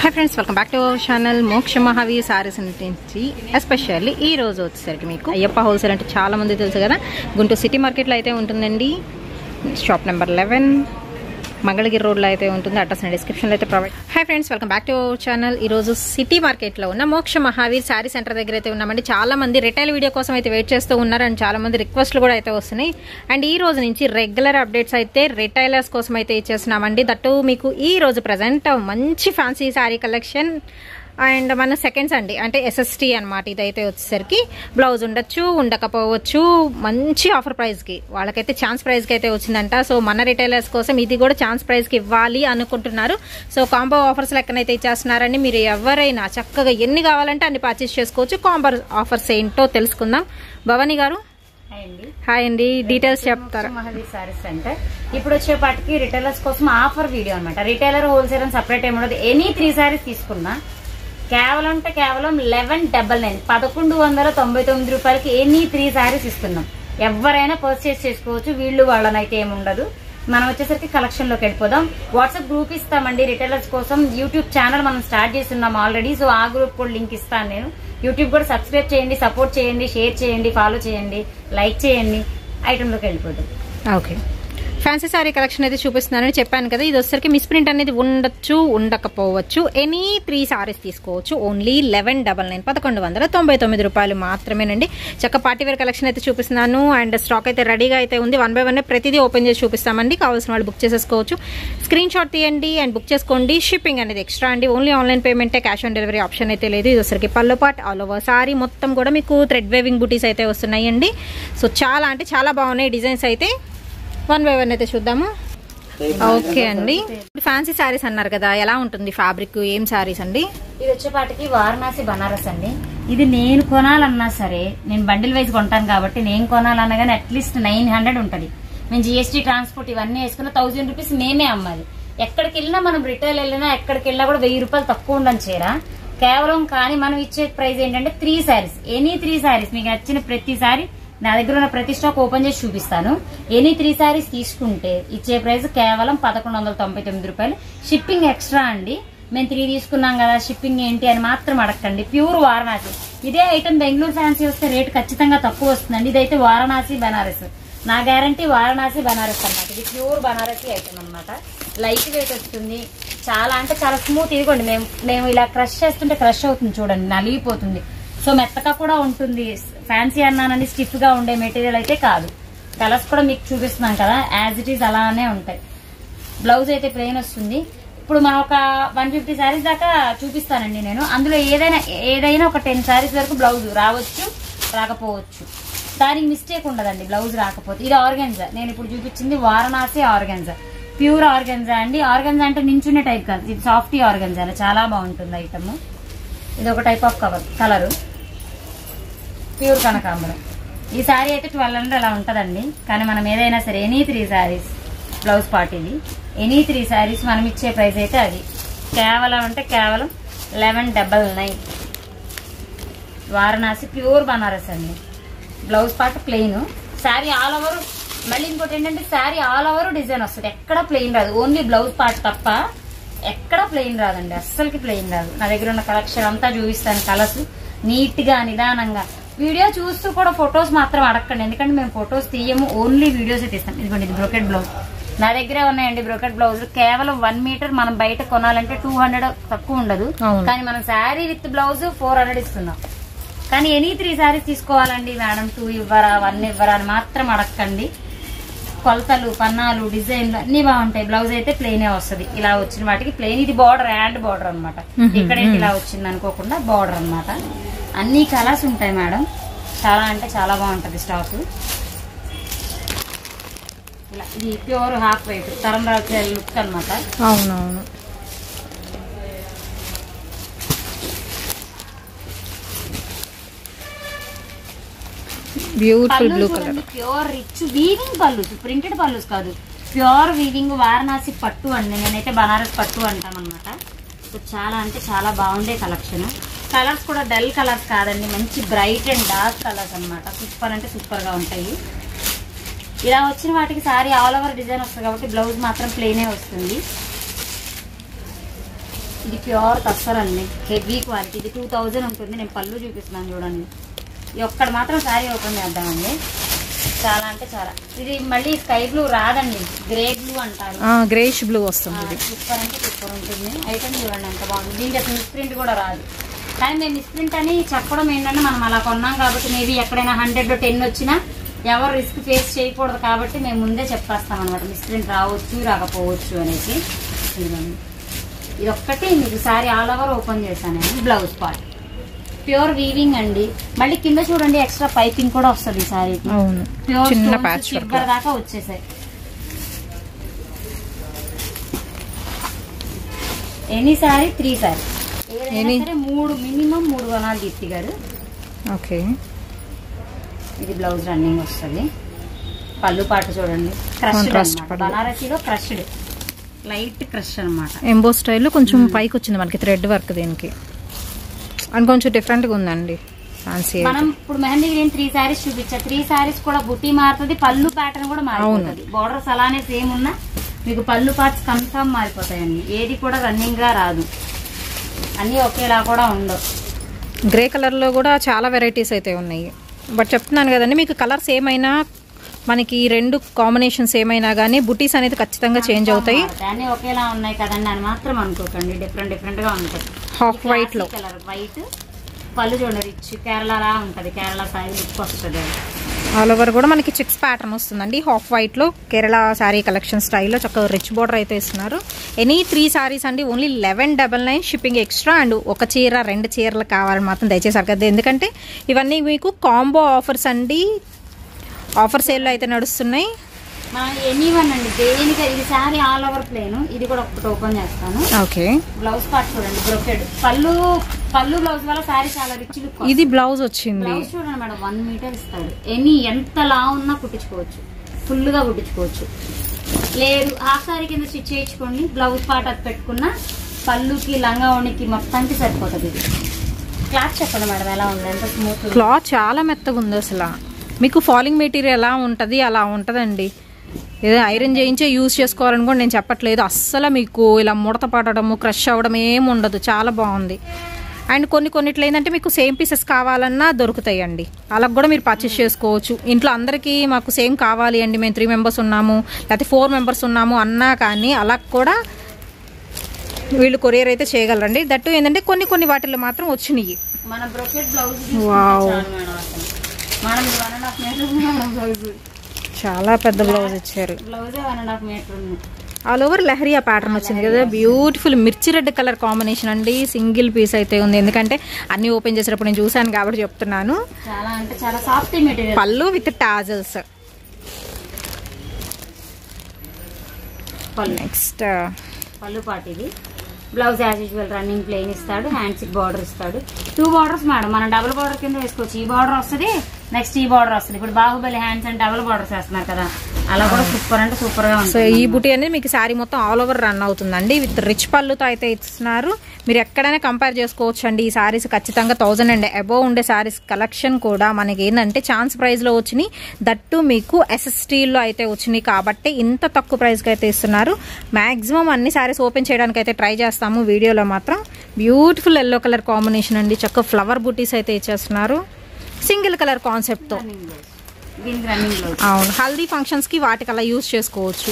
Hi friends welcome back to our channel Moksha Mahavir saris నుంచి especially ఈ రోజు వచ్చేసరికి మీకు అయ్యప్ప హోల్సేల్ అంటే చాలా మంది తెలుసు కదా గుంటూరు సిటీ మార్కెట్లో అయితే ఉంటుందండి షాప్ నెంబర్ లెవెన్ మంగళగిరి రోడ్లో అయితే ఉంటుంది అడ్రస్ నేను డిస్క్రిప్షన్లో అయితే provide hi friends welcome back to our channel ఈ రోజు సిటీ మార్కెట్లో ఉన్న మోక్ష మహావీర్ శారీ సెంటర్ దగ్గర అయితే ఉన్నామండి చాలా మంది రిటైల్ వీడియో కోసం అయితే వెయిట్ చేస్తూ ఉన్నారు అండ్ చాలా మంది రిక్వెస్ట్లు కూడా అయితే వస్తున్నాయి అండ్ ఈ రోజు నుంచి రెగ్యులర్ అప్డేట్స్ అయితే రిటైలర్స్ కోసం అయితే ఇచ్చేస్తున్నామండి దట్టు మీకు ఈ రోజు ప్రజెంట్ మంచి ఫ్యాన్సీ శారీ కలెక్షన్ అండ్ మన సెకండ్స్ అండి అంటే ఎస్ఎస్టీ అనమాట ఇదైతే వచ్చేసరికి బ్లౌజ్ ఉండొచ్చు ఉండకపోవచ్చు మంచి ఆఫర్ ప్రైస్కి వాళ్ళకైతే ఛాన్స్ ప్రైస్కి అయితే వచ్చిందంట సో మన రిటైలర్స్ కోసం ఇది కూడా ఛాన్స్ ప్రైస్కి ఇవ్వాలి అనుకుంటున్నారు సో కాంబో ఆఫర్స్ లెక్కనైతే ఇచ్చేస్తున్నారండి మీరు ఎవరైనా చక్కగా ఎన్ని కావాలంటే అన్ని పర్చేస్ చేసుకోవచ్చు కాంబో ఆఫర్స్ ఏంటో తెలుసుకుందాం భవానీ గారు హాయ్ అండి హాయ్ అండి డీటెయిల్స్ చెప్తారా మహావీర్ సారీస్ సెంటర్ ఇప్పుడు వచ్చేపాటికి రిటైలర్స్ కోసం ఆఫర్ వీడియో అనమాట రిటైలర్ హోల్సేల్ అని సపరేట్ ఏమి ఉండదు ఎనీ త్రీ సారీస్ తీసుకున్నా కేవలం అంటే కేవలం లెవెన్ డబల్ నైన్ పదకొండు వందల తొంభై తొమ్మిది రూపాయలకి ఎనీ త్రీ సారీస్ ఇస్తున్నాం ఎవరైనా పర్చేస్ చేసుకోవచ్చు వీళ్ళు వాళ్ళనైతే ఏమి ఉండదు మనం వచ్చేసరికి కలెక్షన్ లోకి వెళ్ళిపోదాం వాట్సాప్ గ్రూప్ ఇస్తామండి రిటైలర్స్ కోసం యూట్యూబ్ ఛానల్ మనం స్టార్ట్ చేస్తున్నాం ఆల్రెడీ సో ఆ గ్రూప్ కూడా లింక్ ఇస్తాను నేను యూట్యూబ్ కూడా సబ్స్క్రైబ్ చేయండి సపోర్ట్ చేయండి షేర్ చేయండి ఫాలో చేయండి లైక్ చేయండి ఐటెంలోకి వెళ్ళిపోదాం ఓకే ఫ్యాన్సీ సారీ కలెక్షన్ అయితే చూపిస్తున్నానని చెప్పాను కదా ఇది వచ్చేసరికి మిస్ప్రింట్ అనేది ఉండొచ్చు ఉండకపోవచ్చు ఎనీ త్రీ సారీస్ తీసుకోవచ్చు ఓన్లీ లెవెన్ డబల్ నైన్ పదకొండు వందల తొంభై తొమ్మిది రూపాయలు మాత్రమేనండి చక్క పార్టీ వేర్ కలెక్షన్ అయితే చూపిస్తున్నాను అండ్ స్టాక్ అయితే రెడీగా అయితే ఉంది వన్ బై వన్ ప్రతిదీ ఓపెన్ చేసి చూపిస్తామండి కావాల్సిన వాళ్ళు బుక్ చేసేసుకోవచ్చు స్క్రీన్ షాట్ తీయండి అండ్ బుక్ చేసుకోండి షిప్పింగ్ అనేది ఎక్స్ట్రా అండి ఓన్లీ ఆన్లైన్ పేమెంటే క్యాష్ ఆన్ డెలివరీ ఆప్షన్ అయితే లేదు ఇది వచ్చరికి పళ్ళు పాట్ ఆల్ ఓవర్ సారీ మొత్తం కూడా మీకు థ్రెడ్ వేవింగ్ బుటీస్ అయితే వస్తున్నాయండి సో చాలా అంటే చాలా బాగున్నాయి డిజైన్స్ అయితే వన్ బై వన్ అయితే చూద్దాము ఓకే అండి ఫ్యాన్సీ శారీస్ అన్నారు కదా ఎలా ఉంటుంది ఫ్యాబ్రిక్ ఏం శారీస్ అండి ఇది వచ్చేపాటికి వారణాసి బనారస్ అండి ఇది నేను కొనాలన్నా సరే నేను బండిల్ వైజ్ కొంటాను కాబట్టి నేను కొనాలన్నా కానీ అట్లీస్ట్ నైన్ హండ్రెడ్ ఉంటుంది మేము జిఎస్టీ ట్రాన్స్పోర్ట్ ఇవన్నీ వేసుకున్న థౌజండ్ రూపీస్ మేమే అమ్మాలి ఎక్కడికి వెళ్ళినా మనం రిటైల్ వెళ్ళినా ఎక్కడికి వెళ్ళినా కూడా వెయ్యి రూపాయలు తక్కువ ఉండని చీర కేవలం కానీ మనం ఇచ్చే ప్రైస్ ఏంటంటే three saris any three saris మీకు నచ్చిన ప్రతి సారీ నా దగ్గర ఉన్న ప్రతి స్టాక్ ఓపెన్ చేసి చూపిస్తాను ఎనీ త్రీ సారీస్ తీసుకుంటే ఇచ్చే ప్రైస్ కేవలం పదకొండు వందల తొంభై తొమ్మిది రూపాయలు షిప్పింగ్ ఎక్స్ట్రా అండి మేము త్రీ తీసుకున్నాం కదా షిప్పింగ్ ఏంటి అని మాత్రం అడగండి ప్యూర్ వారణాసి ఇదే ఐటమ్ బెంగళూరు ఫ్యాన్సీ వస్తే రేట్ ఖచ్చితంగా తక్కువ వస్తుందండి ఇదైతే వారణాసి బనారస్ నా గ్యారంటీ వారణాసి బనారస్ అన్నమాట ఇది ప్యూర్ బనారసి ఐటమ్ అన్నమాట లైట్ వెయిట్ వస్తుంది చాలా అంటే చాలా స్మూత్ ఇదిగోండి మేము మేము ఇలా క్రష్ చేస్తుంటే క్రష్ అవుతుంది చూడండి నలిగిపోతుంది సో మెత్తగా కూడా ఉంటుంది ఫ్యాన్సీ అన్నానని స్టిఫ్ గా ఉండే మెటీరియల్ అయితే కాదు కలర్స్ కూడా మీకు చూపిస్తున్నాం కదా యాజ్ ఇట్ ఈస్ అలానే ఉంటాయి బ్లౌజ్ అయితే ప్లెయిన్ వస్తుంది ఇప్పుడు మనం ఒక వన్ ఫిఫ్టీ శారీస్ దాకా చూపిస్తానండి నేను అందులో ఏదైనా ఏదైనా ఒక టెన్ శారీస్ వరకు బ్లౌజ్ రావచ్చు రాకపోవచ్చు దానికి మిస్టేక్ ఉండదండి బ్లౌజ్ రాకపోతే ఇది ఆర్గెన్జా నేను ఇప్పుడు చూపించింది వారణాసి ఆర్గెన్జా ప్యూర్ ఆర్గెన్జా అండి ఆర్గెన్జా అంటే నించునే టైప్ కాదు ఇది సాఫ్టీ ఆర్గెన్జా చాలా బాగుంటుంది ఐటమ్ ఇది ఒక type of cover colour pure కనకాంబరం ఈ శారీ అయితే ట్వెల్వ్ హండ్రెడ్ అలా ఉంటుందండి కానీ మనం ఏదైనా సరే any three saris blouse part ఇది ఎనీ త్రీ శారీస్ మనం ఇచ్చే ప్రైస్ అయితే అది కేవలం అంటే కేవలం eleven double nine Varanasi pure Banaras అండి blouse part plain sari all over మళ్ళీ ఇంకోటి ఏంటంటే శారీ ఆల్ ఓవర్ డిజైన్ వస్తుంది ఎక్కడ ప్లెయిన్ రాదు ఓన్లీ బ్లౌజ్ పార్ట్ తప్ప ఎక్కడ ప్లెయిన్ రాదండి అస్సలకి ప్లెయిన్ రాదు నా దగ్గర ఉన్న కలెక్షన్ అంతా చూపిస్తాను కలర్స్ నీట్ గా నిదానంగా వీడియో చూస్తూ కూడా ఫొటోస్ మాత్రం అడగండి ఎందుకంటే మేము ఫొటోస్ తీయము ఓన్లీ వీడియోస్ తీస్తాం ఇదిగోండి ఇది బ్రోకెట్ బ్లౌజ్ నా దగ్గరే ఉన్నాయండి బ్రోకెట్ బ్లౌజ్ కేవలం వన్ మీటర్ మనం బయట కొనాలంటే టూ హండ్రెడ్ తక్కువ ఉండదు అవును. కానీ మనం sari with blouse four hundred ఇస్తున్నాం కానీ ఎనీ త్రీ శారీస్ తీసుకోవాలండి మేడం టూ ఇవ్వరా వన్ ఇవ్వరా అని మాత్రం అడగండి కొలతలు పన్నాలు డిజైన్లు అన్ని బాగుంటాయి బ్లౌజ్ అయితే ప్లెయినే వస్తుంది ఇలా వచ్చిన వాటికి ప్లెయిన్ ఇది బార్డర్ హ్యాండ్ బార్డర్ అనమాట ఇక్కడేంటి ఇలా వచ్చింది అనుకోకుండా బార్డర్ అన్నమాట అన్ని కలర్స్ ఉంటాయి మేడం చాలా అంటే చాలా బాగుంటది స్టాక్ ఇలా ఇది ప్యూర్ హాఫ్ వైట్ తరం రాజు లుక్ అనమాట అవునవును beautiful blue colour pure rich weaving pallu printed pallu కాదు ప్యూర్ వీవింగ్ వారణాసి పట్టు అండి నేనైతే బనారస్ పట్టు అంటాం అనమాట సో చాలా అంటే చాలా బాగుండే కలెక్షన్ కలర్స్ కూడా డల్ కలర్స్ కాదండి మంచి బ్రైట్ అండ్ డార్క్ కలర్స్ అన్నమాట సూపర్ అంటే సూపర్ గా ఉంటాయి ఇలా వచ్చిన వాటికి సారీ ఆల్ ఓవర్ డిజైన్ వస్తుంది కాబట్టి బ్లౌజ్ మాత్రం ప్లెయినే వస్తుంది ఇది ప్యూర్ తస్సర్ అండి హెవీ క్వాలిటీ ఇది టూ థౌజండ్ ఉంటుంది నేను పళ్ళు చూపిస్తున్నాను చూడండి ఈ ఒక్కటి మాత్రం శారీ ఓపెన్ చేద్దామండి చాలా అంటే చాలా ఇది మళ్ళీ స్కై బ్లూ రాదండి గ్రే బ్లూ అంటారు గ్రేష్ బ్లూ వస్తుంది ఇది సూపర్ అంటే సూపర్ ఉంటుంది ఐటమ్ చూడండి ఎంత బాగుంది దీనికి అసలు మిస్ప్రింట్ కూడా రాదు కానీ మేము మిస్ప్రింట్ అని చెప్పడం ఏంటంటే మనం అలా కొన్నాం కాబట్టి మేబీ ఎక్కడైనా హండ్రెడ్ టెన్ వచ్చినా ఎవరు రిస్క్ ఫేస్ చేయకూడదు కాబట్టి మేము ముందే చెప్పేస్తాం అనమాట మిస్ప్రింట్ రావచ్చు రాకపోవచ్చు అనేసి ఇదిగోండి. ఇది ఒక్కటి మీకు సారీ ఆల్ ఓవర్ ఓపెన్ చేశాను నేను బ్లౌజ్ పార్ట్ ప్యూర్ వీవింగ్ అండి మళ్ళీ కింద చూడండి ఎక్స్ట్రా పైపింగ్ కూడా వస్తుంది ఈ సారీకి అవును ప్యూర్ చిన్న ప్యాచ్ వర్క్ చివరి దాకా వచ్చేసాయి ఎనీ సారీ త్రీ సారీ ఏదైనా Any? సరే మూడు మినిమం మూడు కొనాలి దీప్తి గారు ఓకే ఇది బ్లౌజ్ రన్నింగ్ వస్తుంది పళ్ళు పాటు చూడండి క్రష్డ్ Contrast అన్నమాట పళ్ళు. బనారసీలో క్రష్డ్ లైట్ క్రష్ అన్నమాట ఎంబో స్టైల్లో కొంచెం పైకి వచ్చింది మనకి థ్రెడ్ వర్క్ దీనికి అండ్ కొంచెం డిఫరెంట్గా ఉందండి ఫ్యాన్సీ మనం ఇప్పుడు మెహందీ గ్రీన్ త్రీ సారీస్ చూపించా త్రీ సారీస్ కూడా బుట్టి మారుతుంది పళ్ళు ప్యాటర్న్ కూడా మారిపోతుంది బోర్డర్స్ అలానే సేమ్ ఉన్నా మీకు పళ్ళు పార్ట్స్ కన్ఫర్మ్ మారిపోతాయండి ఏది కూడా రన్నింగ్ గా రాదు అన్నీ ఒకేలా కూడా ఉండవు గ్రే కలర్లో కూడా చాలా వెరైటీస్ అయితే ఉన్నాయి బట్ చెప్తున్నాను కదండి మీకు కలర్స్ ఏమైనా మనకి ఈ రెండు కాంబినేషన్స్ ఏమైనా కానీ బుటీస్ అనేది ఖచ్చితంగా చేంజ్ అవుతాయి అన్నీ ఒకేలా ఉన్నాయి కదండి అని మాత్రం అనుకోకండి డిఫరెంట్ డిఫరెంట్ గా ఉంటాయి హాఫ్ వైట్ లో కలర్ వైట్ పళ్ళు చూడండి రిచ్ కేరళ ఉంటది కేరళ సైజ్ లుక్ వస్తుంది అది. ఆల్ ఓవర్ కూడా మనకి చిక్స్ ప్యాటర్న్ వస్తుందండి హాఫ్ వైట్ లో కేరళ శారీ కలెక్షన్ స్టైల్లో చక్కగా రిచ్ బోర్డర్ అయితే ఇస్తున్నారు ఎనీ త్రీ సారీస్ అండి only eleven double nine shipping extra and ఒక చీర రెండు చీరలు కావాలని మాత్రం దయచేసి అడగద్దు ఎందుకంటే ఇవన్నీ మీకు కాంబో ఆఫర్స్ అండి ఆఫర్ సేల్లో అయితే నడుస్తున్నాయి మనం ఎనీ వన్ అండి దేనికి ఇది సారీ ఆల్ ఓవర్ ప్లేన్ ఇది కూడా ఒకటి ఓపెన్ చేస్తాను ఓకే బ్లౌజ్ పార్ట్ చూడండి బ్రొకెడ్ పళ్ళు పళ్ళు బ్లౌజ్ వల్ల సారీ చాలా రిచ్ లుక్ ఇది బ్లౌజ్ వచ్చింది బ్లౌజ్ చూడండి మేడం వన్ మీటర్ ఇస్తాడు ఎనీ ఎంత లా ఉన్నా కుట్టించుకోవచ్చు ఫుల్ గా కుట్టించుకోవచ్చు లేదు హాఫ్ సారీ కింద స్టిచ్ చేయించుకోండి బ్లౌజ్ పార్ట్ అది పెట్టుకున్న పళ్ళుకి లంగా ఓణికి మొత్తానికి సరిపోతుంది ఇది క్లాత్ చెప్పండి మేడం ఎలా ఉంది ఎంత స్మూత్ క్లాత్ చాలా మెత్తగా ఉంది అసలు మీకు ఫాలింగ్ మెటీరియల్ ఎలా ఉంటుంది అలా ఉంటుందండి ఏదో ఐరన్ చేయించే యూజ్ చేసుకోవాలని కూడా నేను చెప్పట్లేదు అస్సలు మీకు ఇలా ముడత పడడము క్రష్ అవ్వడం ఏం ఉండదు చాలా బాగుంది అండ్ కొన్ని కొన్నిట్లో ఏంటంటే మీకు సేమ్ పీసెస్ కావాలన్నా దొరుకుతాయండి అలా కూడా మీరు పర్చేస్ చేసుకోవచ్చు ఇంట్లో అందరికీ మాకు సేమ్ కావాలి అండి మేము త్రీ మెంబర్స్ ఉన్నాము లేకపోతే ఫోర్ మెంబర్స్ ఉన్నాము అన్నా కానీ అలా కూడా వీళ్ళు కొరియర్ అయితే చేయగలరండి దట్టు ఏంటంటే కొన్ని కొన్ని వాటిల్లో మాత్రం వచ్చినాయి మన బ్రొకెట్ బ్లౌజ్ Wow. మేడం అసలు మనం one and half metre blouse చాలా పెద్ద బ్లౌజ్ ఇచ్చారు బ్లౌజే వన్ అండ్ హాఫ్ మీటర్ ఉంది ఆల్ ఓవర్ లహరియా ప్యాటర్న్ వచ్చింది కదా బ్యూటిఫుల్ మిర్చి రెడ్ కలర్ కాంబినేషన్ అండి సింగిల్ పీస్ అయితే ఉంది ఎందుకంటే అన్ని ఓపెన్ చేసేటప్పుడు నేను చూశాను కాబట్టి చెప్తున్నాను చాలా అంటే చాలా soft material pallu with tassels pallu next pallu పాటు ఇది blouse as usual running plain ఇస్తాడు హ్యాండ్స్ బార్డర్ ఇస్తాడు టూ బార్డర్స్ మేడం మనం డబుల్ బార్డర్ కింద వేసుకోవచ్చు ఈ బార్డర్ వస్తుంది నెక్స్ట్ ఈ బార్డర్ వస్తుంది ఇప్పుడు Baahubali hands and double borders వేస్తున్నారు కదా అలా కూడా సూపర్ అంటే సూపర్ గా సో ఉంటుంది ఈ బుటీ అనేది మీకు శారీ మొత్తం ఆల్ ఓవర్ రన్ అవుతుందండి విత్ రిచ్ పళ్ళుతో అయితే ఇస్తున్నారు మీరు ఎక్కడైనా కంపేర్ చేసుకోవచ్చు అండి ఈ శారీస్ ఖచ్చితంగా థౌజండ్ అండ్ అబోవ్ ఉండే శారీస్ కలెక్షన్ కూడా మనకి ఏంటంటే ఛాన్స్ ప్రైస్లో వచ్చినాయి దట్టు మీకు ఎస్ఎస్టీలో అయితే వచ్చినాయి కాబట్టి ఇంత తక్కువ ప్రైస్కి అయితే ఇస్తున్నారు మ్యాక్సిమం అన్ని శారీస్ ఓపెన్ చేయడానికి అయితే ట్రై చేస్తాము వీడియోలో మాత్రం బ్యూటిఫుల్ ఎల్లో కలర్ కాంబినేషన్ అండి చక్క ఫ్లవర్ బుటీస్ అయితే ఇచ్చేస్తున్నారు సింగిల్ కలర్ కాన్సెప్ట్తో రన్నింగ్ బ్లౌజ్ దీనికి రన్నింగ్ బ్లౌజ్ అవును హల్దీ ఫంక్షన్స్కి వాటికి అలా యూజ్ చేసుకోవచ్చు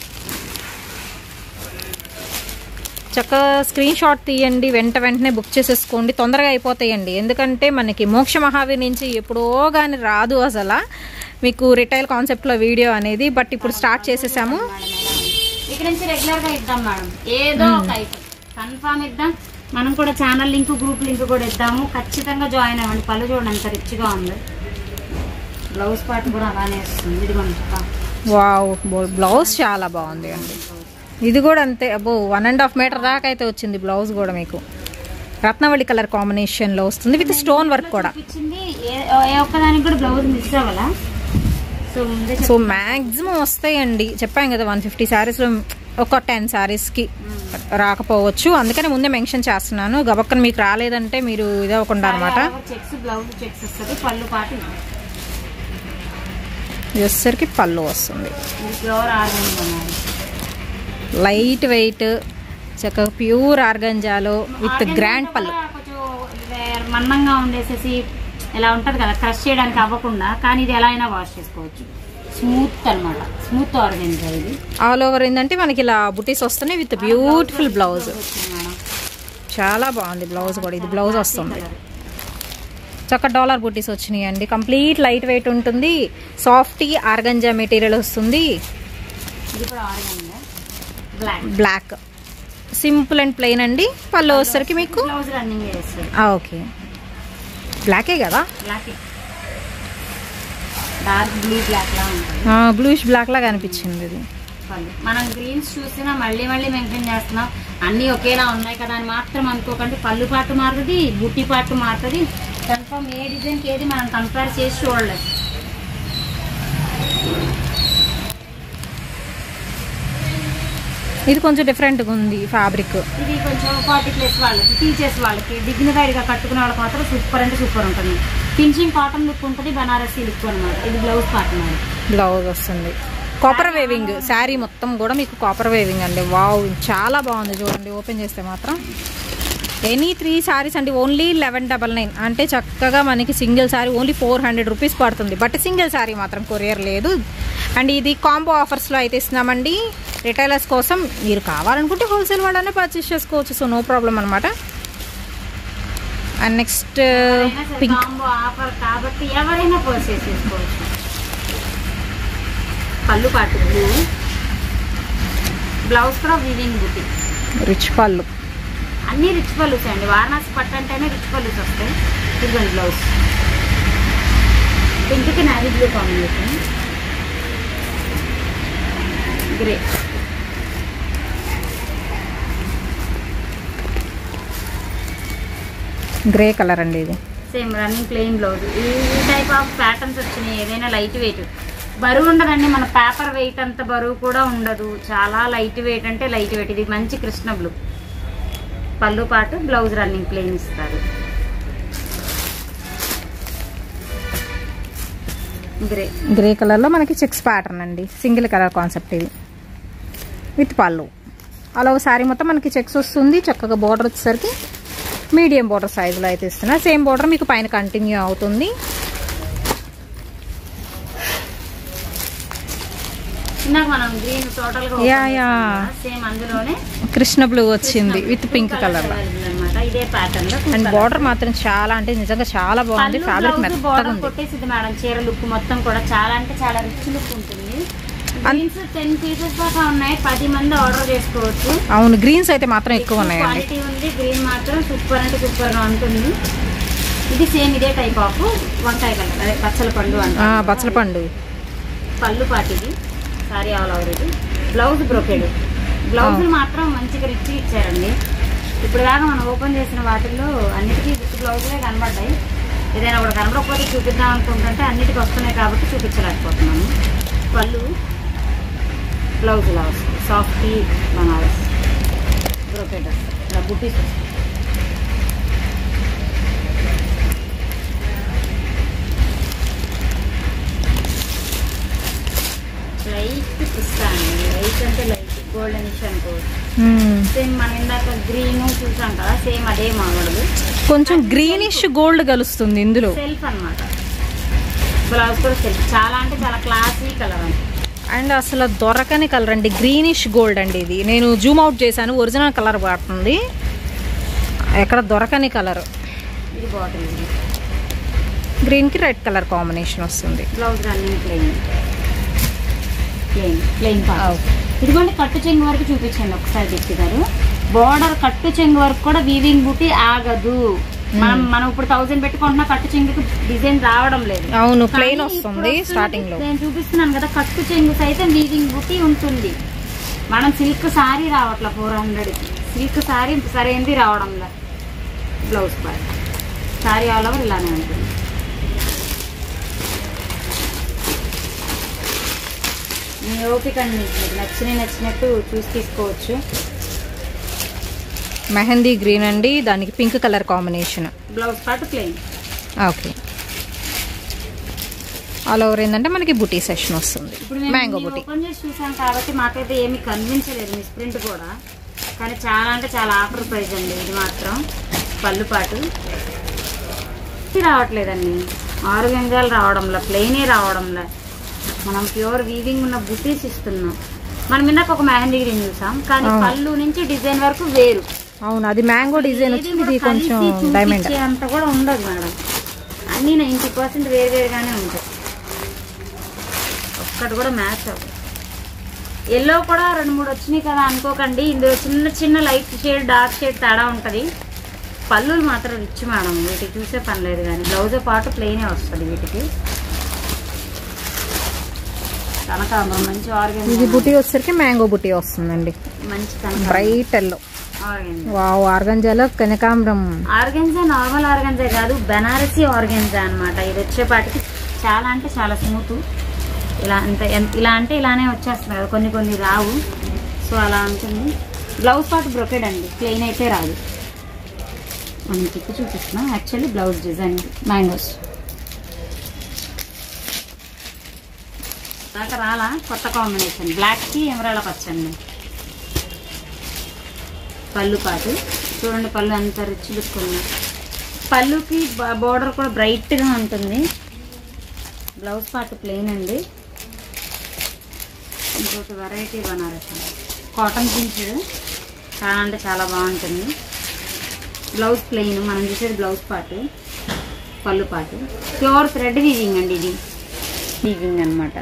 చక్కగా స్క్రీన్ షాట్ తీయండి వెంట వెంటనే బుక్ చేసేసుకోండి తొందరగా అయిపోతాయండి ఎందుకంటే మనకి మోక్ష మహావీర్ నుంచి ఎప్పుడో కానీ రాదు అసలు మీకు రిటైల్ కాన్సెప్ట్లో వీడియో అనేది బట్ ఇప్పుడు స్టార్ట్ చేసేసాము ఇక్కడ నుంచి రెగ్యులర్ గా ఇద్దాం మేడం ఏదో ఒక ఐటమ్ కన్ఫామ్ ఇద్దాం మనం కూడా ఛానల్ లింక్ గ్రూప్ లింక్ కూడా ఇద్దాము ఖచ్చితంగా జాయిన్ అవ్వండి పళ్ళు చూడండి ఎంత రిచ్ గా ఉంది బ్లౌజ్ పార్ట్ కూడా అలానే వస్తుంది ఇదిగోండి అబ్బా. వావ్ బ్లౌజ్ చాలా బాగుంది అండి ఇది కూడా అంతే అబ్బో వన్ అండ్ హాఫ్ మీటర్ దాకా అయితే వచ్చింది బ్లౌజ్ కూడా మీకు రత్నవళి కలర్ కాంబినేషన్లో వస్తుంది విత్ స్టోన్ వర్క్ కూడా చూపించింది ఏ ఏ ఒక్కదానికి కూడా బ్లౌజ్ మిస్ అవ్వాలా సో ముందే సో మ్యాక్సిమం వస్తాయండి చెప్పాం కదా వన్ ఫిఫ్టీ శారీస్లో ఒక టెన్ శారీస్కి రాకపోవచ్చు అందుకని ముందే మెన్షన్ చేస్తున్నాను గబక్కన మీకు రాలేదంటే మీరు ఇదే అవ్వకుండా అనమాట చెక్స్ బ్లౌజ్ చెక్స్ వస్తుంది పళ్ళు పాటు ఇది. ఇది వచ్చేసరికి పళ్ళు వస్తుంది ఇది ప్యూర్ ఆర్గన్ కొనాలి లైట్ వెయిట్ చక్కగా ప్యూర్ ఆర్గంజాలో విత్ ఆర్గన్ గ్రాండ్ కూడా పళ్ళు కొంచెం వే- మందంగా ఉండేసేసి ఇలా ఉంటది కదా క్రష్ చేయడానికి అవ్వకుండా కానీ ఇది ఎలా అయినా వాష్ చేసుకోవచ్చు స్మూత్ అన్నమాట స్మూత్ ఆర్గన్స్ ఇది ఆల్ ఓవర్ ఏంటంటే మనకి ఇలా బుటీస్ వస్తున్నాయి విత్ బ్యూటిఫుల్ బ్లౌజ్ వచ్చింది మేడం. చాలా బాగుంది బ్లౌజ్ కూడా ఇది బ్లౌజ్ వస్తుంది చక్క డాలర్ బుటీస్ వచ్చినాయి అండి కంప్లీట్ లైట్ వెయిట్ ఉంటుంది సాఫ్ట్ ఆర్గంజా మెటీరియల్ వస్తుంది ఇది కూడా organza black black simple and plain అండి పళ్ళు వచ్చేసరికి మీకు బ్లౌజ్ రన్నింగ్ చేస్తుంది ఓకే బ్లాకే కదా బ్లాక్ డార్క్ బ్లూ బ్లాక్ లా ఉంటుంది బ్లూష్ బ్లాక్ లాగా అనిపించింది ఇది పళ్ళు మనం గ్రీన్స్ చూసినా మళ్ళీ మళ్ళీ మెన్షన్ చేస్తున్నాం అన్నీ ఒకేలా ఉన్నాయి కదా అని మాత్రం అనుకోకండి పళ్ళు పాటు మారుతుంది బుట్టి పాటు మారుతుంది కన్ఫర్మ్ ఏ డిజైన్కి ఏది మనం కంపేర్ చేసి చూడలేదు ఇది కొంచెం డిఫరెంట్గా ఉంది ఫ్యాబ్రిక్ ఇది కొంచెం ఫార్టీ ప్లస్ వాళ్ళకి టీచర్స్ వాళ్ళకి డిగ్నిఫైడ్ గా కట్టుకునే వాళ్ళకి మాత్రం సూపర్ అంటే సూపర్ ఉంటుంది ఫినిషింగ్ కాటన్ లుక్ ఉంటుంది బనారసీ లుక్ అనమాట ఇది బ్లౌజ్ పార్ట్ మరి బ్లౌజ్ వస్తుంది కాపర్ వేవింగ్ శారీ మొత్తం కూడా మీకు కాపర్ వేవింగ్ అండి వావ్ చాలా బాగుంది చూడండి ఓపెన్ చేస్తే మాత్రం ఎనీ త్రీ శారీస్ అండి ఓన్లీ లెవెన్ డబల్ నైన్ అంటే చక్కగా మనకి single sari only four hundred rupees పడుతుంది బట్ సింగిల్ శారీ మాత్రం కొరియర్ లేదు అండ్ ఇది కాంబో ఆఫర్స్లో అయితే ఇస్తున్నామండి రిటైలర్స్ కోసం మీరు కావాలనుకుంటే హోల్సేల్ వాళ్ళనే పర్చేస్ చేసుకోవచ్చు సో నో ప్రాబ్లం అనమాట and next pink combo offer కాబట్టి ఎవరైనా పర్చేస్ చేసుకోవచ్చు పళ్ళు పాటు బ్లూ బ్లౌజ్ కూడా వివింగ్ బుట్టి రిచ్ పళ్ళు అన్ని రిచ్ పళ్ళుస్ అండి వారణాసి పట్టు అంటేనే రిచ్ పళ్ళుస్ వస్తాయి ఇదిగోండి బ్లౌజ్ పింక్కి navy blue combination grey grey colour అండి ఇది సేమ్ రన్నింగ్ ప్లెయిన్ బ్లౌజ్ ఈ టైప్ ఆఫ్ ప్యాటర్న్స్ వచ్చినాయి ఏదైనా లైట్ వెయిట్ బరువు ఉండదండి మన పేపర్ వెయిట్ అంత బరువు కూడా ఉండదు చాలా లైట్ వెయిట్ అంటే లైట్ వెయిట్ ఇది మంచి కృష్ణ బ్లూ పళ్ళు పాటు బ్లౌజ్ రన్నింగ్ ప్లెయిన్ ఇస్తారు గ్రే గ్రే కలర్లో మనకి చెక్స్ ప్యాటర్న్ అండి సింగిల్ కలర్ కాన్సెప్ట్ ఇది విత్ పళ్ళు అలా శారీ మొత్తం మనకి చెక్స్ వస్తుంది చక్కగా బార్డర్ వచ్చేసరికి మీడియం బార్డర్ సైజులో అయితే ఇస్తున్నా సేమ్ బార్డర్ మీకు పైన కంటిన్యూ అవుతుంది ఇందాక మనం గ్రీన్ టోటల్ గా యా, యా. సేమ్ అందులోనే కృష్ణ బ్లూ వచ్చింది విత్ పింక్ కలర్ అనమాట ఇదే ప్యాటర్న్ లో అండ్ బార్డర్ మాత్రం చాలా అంటే నిజంగా చాలా బాగుంది ఫ్యాబ్రిక్ మెత్తగా బార్డర్ ఉంది కొట్టేసింది మేడం చీర లుక్ మొత్తం కూడా చాలా అంటే చాలా రిచ్ లుక్ ఉంటుంది గ్రీన్స్ టెన్ పీసెస్ దాకా ఉన్నాయి పది మంది ఆర్డర్ చేసుకోవచ్చు అవును గ్రీన్స్ అయితే మాత్రం ఎక్కువ ఉన్నాయండి క్వాలిటీ ఉంది గ్రీన్ మాత్రం సూపర్ అంటే సూపర్ గా ఉంటుంది ఇది సేమ్ ఇదే టైప్ ఆఫ్ వంకాయ కలర్ అదే పచ్చల పండు ఆ, అంట బచ్చల పండు పళ్ళు పాటిది సారీ ఆల్ ఓవర్ ఇది బ్లౌజ్ బ్రొకెడ్ బ్లౌజులు మాత్రం మంచిగా రిచ్ ఇచ్చారండి ఇప్పుడు దాకా మనం ఓపెన్ చేసిన వాటిల్లో అన్నిటికీ విత్ బ్లౌజులే కనబడ్డాయి ఏదైనా ఒకటి కనబడకపోతే చూపిద్దాం అనుకుంటుంటే అన్నిటికి వస్తున్నాయి కాబట్టి చూపించలేకపోతున్నాను పళ్ళు బ్లౌజ్ ఇలా వస్తుంది సాఫ్ట్ బనారస్ బ్రొకెడ్ ఇలా బుటీస్ వస్తాయి లైట్ పిస్తా అండి లైట్ అంటే లైట్ గోల్డెన్ ఇష్ అనుకోవచ్చు మ్మ్. సేమ్ మనం ఇందాక గ్రీన్ చూసాం కదా సేమ్ అదే మోడల్ కొంచెం గ్రీనిష్ గోల్డ్ కలుస్తుంది ఇందులో సెల్ఫ్ అన్నమాట బ్లౌజ్ కూడా సెల్ఫ్ చాలా అంటే చాలా క్లాసీ కలర్ అండి అండ్ అసలు దొరకని కలర్ అండి గ్రీనిష్ గోల్డ్ అండి ఇది నేను జూమ్ అవుట్ చేశాను ఒరిజినల్ కలర్ పడుతుంది ఎక్కడ దొరకని కలర్ ఇది బాటిల్ ఇది గ్రీన్కి రెడ్ కలర్ కాంబినేషన్ వస్తుంది blouse running plain plain plain Oh. ఇదిగోండి కట్టు చెంగు వరకు చూపించండి ఒకసారి తెచ్చిదారు బార్డర్ కట్టు చెంగు వరకు కూడా వీవింగ్ బుట్టి ఆగదు మనం మనం ఇప్పుడు థౌసండ్ పెట్టుకుంటున్నా కట్టు చెంగుకి డిజైన్ రావడం లేదు అవును కానీ ప్లెయిన్ ఇప్పుడు వస్తుంది వస్తున్నది స్టార్టింగ్ లో నేను చూపిస్తున్నాను కదా కట్టు చెంగు సైతం వీవింగ్ బుట్టి ఉంటుంది మనం సిల్క్ సారీ రావట్లే ఫోర్ హండ్రెడ్ సిల్క్ సారీ సరైనది రావడంలా blouse part sari all over ఇలానే ఉంటుంది మీ ఓపిక అండి మీకు నచ్చినవి నచ్చినట్టు చూసి తీసుకోవచ్చు మెహందీ గ్రీన్ అండి దానికి pink colour combination blouse part plain okay all over ఏంటంటే మనకి బుటీ సెషన్ వస్తుంది ఇప్పుడు మేము మ్యాంగో ఇన్ని బుటీ ఓపెన్ చేసి చూసాం కాబట్టి మాకైతే ఏమీ కనిపించలేదు మిస్ ప్రింట్ కూడా కానీ చాలా అంటే చాలా ఆఫర్ ప్రైస్ అండి ఇది మాత్రం పళ్ళు పాటు ఇది రావట్లేదండి ఆరు గంజాలు రావడంలో ప్లెయినే రావడంలో మనం ప్యూర్ వీవింగ్ ఉన్న బుటీస్ ఇస్తున్నాం మనం ఇందాక ఒక మెహందీ గ్రీన్ చూసాం కానీ అవును. పళ్ళు నుంచి డిజైన్ వరకు వేరు అవును అది మ్యాంగో డిజైన్ ఏది వచ్చింది కూడా ఇది కొంచెం కలిసి డైమండ్ చూపించే అంత కూడా ఉండదు మేడం అన్నీ నైంటీ పర్సెంట్ వేరు వేరుగానే ఉంటాయి ఒక్కటి కూడా మ్యాచ్ అవ్వదు ఎల్లో కూడా రెండు మూడు వచ్చినాయి కదా అనుకోకండి ఇందులో చిన్న చిన్న లైట్ షేడ్ డార్క్ షేడ్ తేడా ఉంటుంది పళ్ళులు మాత్రం రిచ్ మేడం వీటికి చూసే పని లేదు కానీ బ్లౌజ్ పాటు ప్లెయినే వస్తుంది వీటికి కనకాంబరం మంచి ఇది ఆర్గన్ బుటీ వచ్చేసరికి మ్యాంగో బుటీ వస్తుందండి మంచి కనకాంబరం బ్రైట్ ఎల్లో ఆర్గన్ వావ్ ఆర్గంజాలో కనకాంబరం ఆర్గన్జా నార్మల్ ఆర్గన్జా కాదు బెనారసీ ఆర్గన్జా అన్నమాట ఇది వచ్చేపాటికి చాలా అంటే చాలా స్మూత్ ఇలా అంత ఎంత- ఇలా అంటే ఇలానే వచ్చేస్తుంది కదా కొన్ని కొన్ని రావు సో అలా ఉంటుంది బ్లౌజ్ పార్ట్ బ్రొకెడ్ అండి ప్లెయిన్ అయితే రాదు మనం తిప్పి చూపిస్తున్నా యాక్చువల్లీ బ్లౌజ్ డిజైన్ మ్యాంగోస్ దాకా రాలా కొత్త కాంబినేషన్ బ్లాక్కి ఎమరాల పచ్చండి పళ్ళు పాటు చూడండి పళ్ళు అంత రిచ్ లుక్ ఉంది పళ్ళుకి బోర్డర్ కూడా బ్రైట్గా ఉంటుంది బ్లౌజ్ పార్ట్ ప్లెయిన్ అండి ఇంకొక వెరైటీ బనారస్ కాటన్ పించుడు చాలా అంటే చాలా బాగుంటుంది బ్లౌజ్ ప్లెయిన్ మనం చూసేది బ్లౌజ్ పార్ట్ పళ్ళు పాటు ప్యూర్ థ్రెడ్ వీవింగ్ అండి ఇది వీవింగ్ అన్నమాట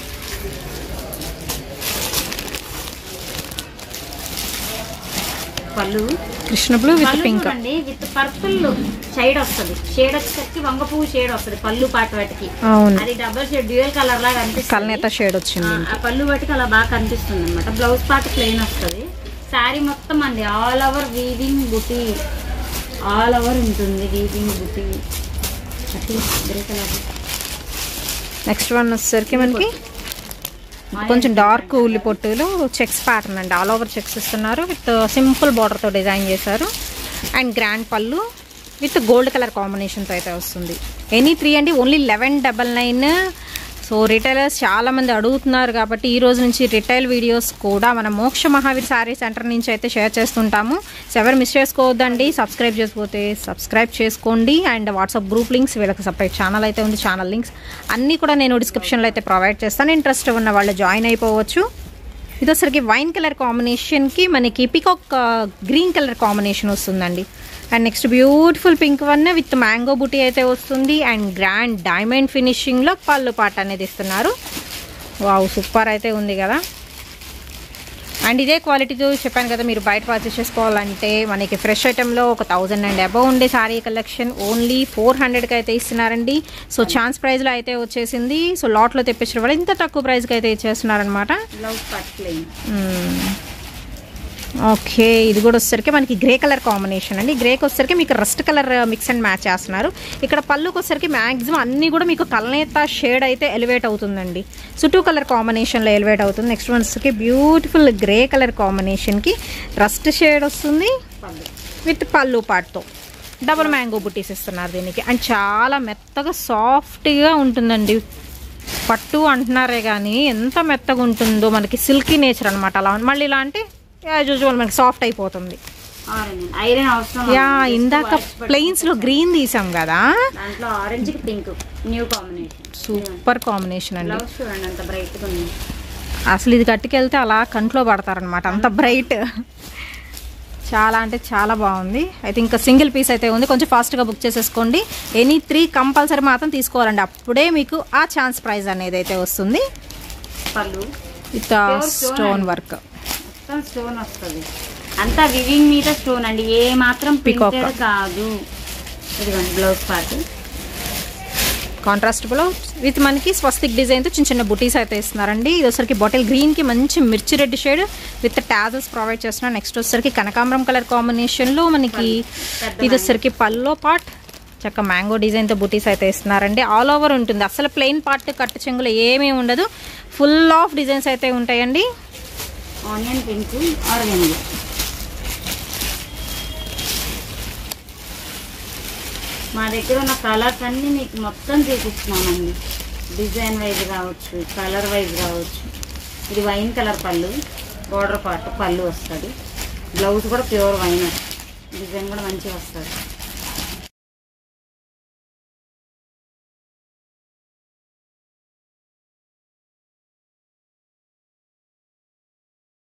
పళ్ళు కృష్ణ బ్లూ విత్ పళ్ళు పింక్ చూడండి విత్ పర్పుల్ షేడ్ వస్తుంది షేడ్ వచ్చేసరికి వంగ పువ్వు షేడ్ వస్తుంది పళ్ళు పాట వాటికి అవును అది డబల్ షేడ్ డ్యూయల్ కలర్ లాగా అనిపిస్తుంది కల్నేత షేడ్ వచ్చింది ఆ పళ్ళు వాటికి అలా బాగా కనిపిస్తుంది అనమాట బ్లౌజ్ పార్ట్ ప్లెయిన్ వస్తుంది శారీ మొత్తం అండి ఆల్ ఓవర్ వీవింగ్ బుటీ ఆల్ ఓవర్ ఉంటుంది వీవింగ్ బుటీ గ్రే కలర్ నెక్స్ట్ వన్ వచ్చేసరికి మనకి కొంచెం డార్క్ ఉల్లి పొట్టులు చెక్స్ ప్యాటర్న్ అండి ఆల్ ఓవర్ చెక్స్ ఇస్తున్నారు విత్ సింపుల్ బార్డర్తో డిజైన్ చేశారు అండ్ గ్రాండ్ పళ్ళు విత్ గోల్డ్ కలర్ కాంబినేషన్తో అయితే వస్తుంది ఎనీ త్రీ అండి only eleven double nine so retailers చాలా మంది అడుగుతున్నారు కాబట్టి ఈ రోజు నుంచి రిటైల్ వీడియోస్ కూడా మన మోక్ష మహావీర్ శారీ సెంటర్ నుంచి అయితే షేర్ చేస్తుంటాము సో ఎవరు మిస్ చేసుకోవద్దండి సబ్స్క్రైబ్ చేసుకోతే సబ్స్క్రైబ్ చేసుకోండి అండ్ వాట్సాప్ గ్రూప్ లింక్స్ వీళ్ళకి సపరేట్ ఛానల్ అయితే ఉంది ఛానల్ లింక్స్ అన్నీ కూడా నేను డిస్క్రిప్షన్లో అయితే ప్రొవైడ్ చేస్తాను ఇంట్రెస్ట్ ఉన్న వాళ్ళు జాయిన్ అయిపోవచ్చు ఇది వచ్చరికి వైన్ కలర్ కాంబినేషన్కి మనకి పికాక్ గ్రీన్ కలర్ కాంబినేషన్ వస్తుందండి and next beautiful pink one with mango బుటీ అయితే వస్తుంది అండ్ గ్రాండ్ డైమండ్ ఫినిషింగ్లో పళ్ళు పాట అనేది ఇస్తున్నారు వావ్ సూపర్ అయితే ఉంది కదా అండ్ ఇదే క్వాలిటీతో చెప్పాను కదా మీరు బయట పర్చేస్ చేసుకోవాలంటే మనకి ఫ్రెష్ ఐటెంలో ఒక థౌజండ్ అండ్ అబవ్ ఉండే సారీ కలెక్షన్ ఓన్లీ ఫోర్ హండ్రెడ్కి అయితే ఇస్తున్నారండి సో ఛాన్స్ ప్రైస్లో అయితే వచ్చేసింది సో లాట్లో తెప్పించడం వల్ల ఇంత తక్కువ ప్రైస్కి అయితే ఇచ్చేస్తున్నారనమాట బ్లౌజ్ పార్ట్ ప్లెయిన్ ఓకే ఇది కూడా వచ్చేసరికి మనకి గ్రే కలర్ కాంబినేషన్ అండి గ్రేకి వచ్చేసరికి మీకు rust colour mix and match చేస్తున్నారు ఇక్కడ పళ్ళుకి వచ్చేసరికి మ్యాక్సిమం అన్నీ కూడా మీకు కలనేత షేడ్ అయితే ఎలివేట్ అవుతుందండి సో టూ కలర్ కాంబినేషన్లో ఎలివేట్ అవుతుంది నెక్స్ట్ వన్ వచ్చేసరికి బ్యూటిఫుల్ గ్రే కలర్ కాంబినేషన్కి రస్ట్ షేడ్ వస్తుంది పళ్ళు విత్ పళ్ళు పాటుతో డబుల్ మ్యాంగో బుట్టీస్ ఇస్తున్నారు దీనికి అండ్ చాలా మెత్తగా సాఫ్ట్గా ఉంటుందండి పట్టు అంటున్నారే కానీ ఎంత మెత్తగా ఉంటుందో మనకి సిల్కీ నేచర్ అనమాట అలా మళ్ళీ ఇలా అంటే యాజ్ యూజువల్ మనకి సాఫ్ట్ అయిపోతుంది ఆరెంజ్ ఐరన్ అవసరం లేదు. యా Just ఇందాక white పట్టు ప్లెయిన్స్ లో గ్రీన్ తీసాం కదా దాంట్లో ఆరెంజ్ కి pink new combination super combination అండి బ్లౌజ్ చూడండి అంత బ్రైట్ గా ఉంది అసలు ఇది కట్టుకెళ్తే అలా కంట్లో పడతారనమాట అంత బ్రైట్ చాలా అంటే చాలా బాగుంది అయితే ఇంకా సింగిల్ పీస్ అయితే ఉంది కొంచెం ఫాస్ట్గా బుక్ చేసేసుకోండి ఎనీ త్రీ కంపల్సరీ మాత్రం తీసుకోవాలండి అప్పుడే మీకు ఆ ఛాన్స్ ప్రైజ్ అనేది అయితే వస్తుంది పళ్ళు విత్ Pure stone స్టోన్ అండి. వర్క్ మొత్తం స్టోన్ వస్తుంది అంతా వివింగ్ మీద స్టోన్ అండి ఏ మాత్రం Peacock. ప్రింటెడ్ కాదు ఇదిగోండి blouse part contrast blouse with మనకి స్వస్తిక్ డిజైన్తో చిన్న చిన్న బుటీస్ అయితే ఇస్తున్నారండి ఇది వచ్చరికి బాటిల్ గ్రీన్కి మంచి మిర్చి red shade with tassels provide చేస్తున్నారు నెక్స్ట్ వచ్చరికి కనకాంబరం కలర్ కాంబినేషన్లో మనకి పెద్ద ఇది వచ్చరికి పల్లో పార్ట్ చక్క మ్యాంగో డిజైన్తో బుటీస్ అయితే ఇస్తున్నారండి ఆల్ ఓవర్ ఉంటుంది అసలు ప్లెయిన్ పార్ట్ కట్టు చెంగులు ఏమీ ఉండదు ఫుల్ ఆఫ్ డిజైన్స్ అయితే ఉంటాయండి ఆనియన్ పింక్ ఆరెంజ్ మా దగ్గర ఉన్న కలర్స్ అన్ని మీకు మొత్తం చూపిస్తున్నామండి డిజైన్ వైజ్ కావచ్చు కలర్ వైజ్ కావచ్చు ఇది వైన్ కలర్ పళ్ళు బోర్డర్ పార్ట్ పళ్ళు వస్తుంది బ్లౌజ్ కూడా ప్యూర్ వైన్ డిజైన్ కూడా మంచిగా వస్తుంది